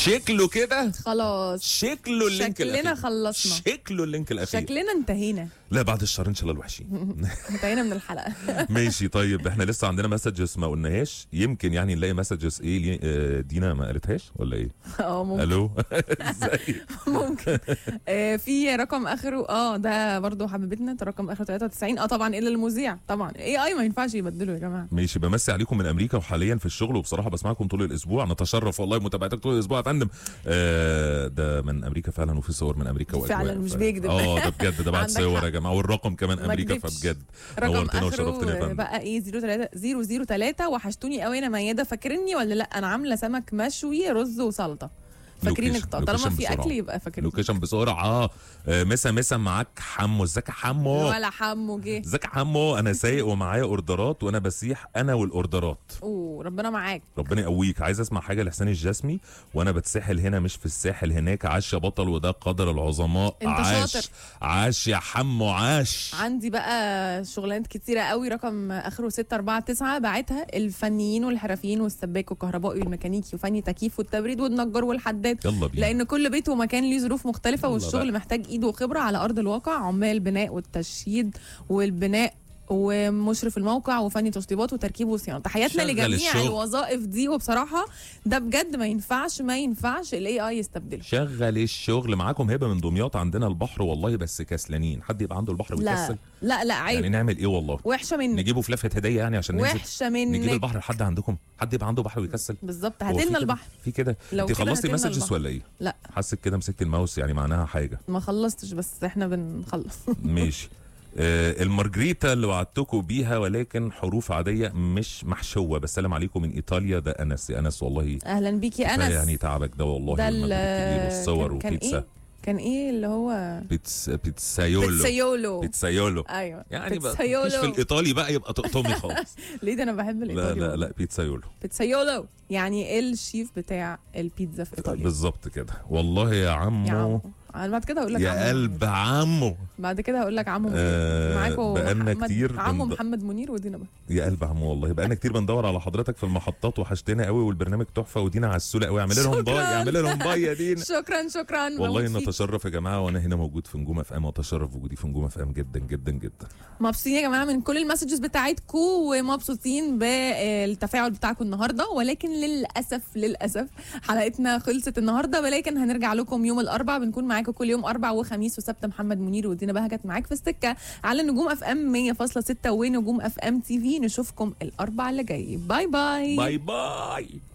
شكله كده خلاص شكله اللينك شكلنا الاخير خلصنا شكله اللينك الاخير شكلنا انتهينا لا بعد الشهر ان شاء الله الوحشين انتهينا من الحلقه ماشي طيب احنا لسه عندنا مسجز ما قلناهاش يمكن يعني نلاقي مسجز ايه لي- آه، دينا ما قالتهاش ولا ايه اه ممكن الو ازاي ممكن آه، في رقم اخره اه ده برضو حبيبتنا ده رقم اخره 93 اه طبعا الا المذيع طبعا اي اي ما ينفعش يبدله يا جماعه ماشي بمسي عليكم من امريكا وحاليا في الشغل وبصراحه بسمعكم طول الاسبوع نتشرف والله بمتابعتك طول الاسبوع يا فندم آه ده من امريكا فعلا وفي صور من امريكا واجواء فعلا مش ف- بيكذب. اه ده بجد ده بعد عندك صور حق. يا جماعه والرقم كمان ما امريكا كدبش. فبجد رقم نورتنا وشرفتنا يا اخره فندم بقى ايه 03 003 وحشتوني قوي انا مياده فاكرني ولا لا انا عامله سمك مشوي رز وسلطه فاكرينك لوكيشن- طالما لوكيشن في بسرعة. اكل يبقى فاكرين لوكيشن بسرعه آه مسا مسا معاك حمو ازيك يا حمو ولا حمو جه ازيك يا حمو انا سايق ومعايا اوردرات وانا بسيح انا والاوردرات اوه ربنا معاك ربنا يقويك عايز اسمع حاجه لحسين الجسمي وانا بتسحل هنا مش في الساحل هناك عاش يا بطل وده قدر العظماء انت عاش شاطر. عاش يا حمو عاش عندي بقى شغلانات كتيرة قوي رقم اخره 649 باعتها الفنيين والحرفيين والسباك والكهربائي والميكانيكي وفني تكييف والتبريد والنجار والحداد يلا بينا لان كل بيت ومكان ليه ظروف مختلفه يلا والشغل بقى. محتاج ايد وخبره على ارض الواقع عمال بناء والتشييد والبناء ومشرف الموقع وفني تشطيبات وتركيب وصيانه تحياتنا شغل لجميع الشغل. الوظائف دي وبصراحه ده بجد ما ينفعش ما ينفعش الاي اي يستبدله شغل الشغل معاكم هبه من دمياط عندنا البحر والله بس كسلانين حد يبقى عنده البحر لا ويكسل لا لا عيب يعني نعمل ايه والله وحشه منك نجيبه في لفه هديه يعني عشان ننزل وحشه نجيب منك البحر لحد عندكم حد يبقى عنده بحر ويكسل بالظبط هو في هاتلنا كده؟ البحر في كده لو انت كده خلصتي هاتلنا مسجز البحر. ولا ايه لا حاسك كده مسكت الماوس يعني معناها حاجه ما خلصتش بس احنا بنخلص ماشي آه المارجريتا اللي وعدتكم بيها ولكن حروف عاديه مش محشوه بسلم عليكم من ايطاليا ده انس يا انس والله اهلا بيكي كفاية انس يعني تعبك ده والله ده المجهود الكبير ال- والصور كان- كان وبيتزا ايه كان ايه اللي هو بيتس بيتسايولو بيتسايولو بيتسايولو ايوه يعني بقى بيتسايولو. مفيش في الايطالي بقى يبقى تقطمي خالص ليه ده انا بحب لا الايطالي لا والله. لا بيتسايولو بيتسايولو يعني الشيف بتاع البيتزا في ايطاليا بالظبط كده والله يا يا عمو عمو انا بعد كده هقول لك يا عمو. قلب عمو بعد كده هقول لك عمو منير آه، معاكم بقالنا محمد- كتير عمو بند- محمد منير ودينا بقى يا قلب عمو والله بقالنا كتير بندور على حضرتك في المحطات وحشتنا قوي والبرنامج تحفه ودينا عسوله قوي اعملي لهم باي شكراً. اعملي لهم باي يا دينا شكرا شكرا والله بموت فيك. نتشرف يا جماعه وانا هنا موجود في نجوم اف ام واتشرف بوجودي في نجوم اف ام جدا جدا جدا مبسوطين يا جماعه من كل المسجز بتاعتكم ومبسوطين بالتفاعل بتاعكم النهارده ولكن للاسف للاسف حلقتنا خلصت النهارده ولكن هنرجع لكم يوم الاربع بنكون معاكم كل يوم اربع وخميس وسبت محمد منير ودينا بهجت معاك في السكه على نجوم اف ام 100.6 ونجوم اف ام تي في نشوفكم الاربع اللي جاي باي باي باي باي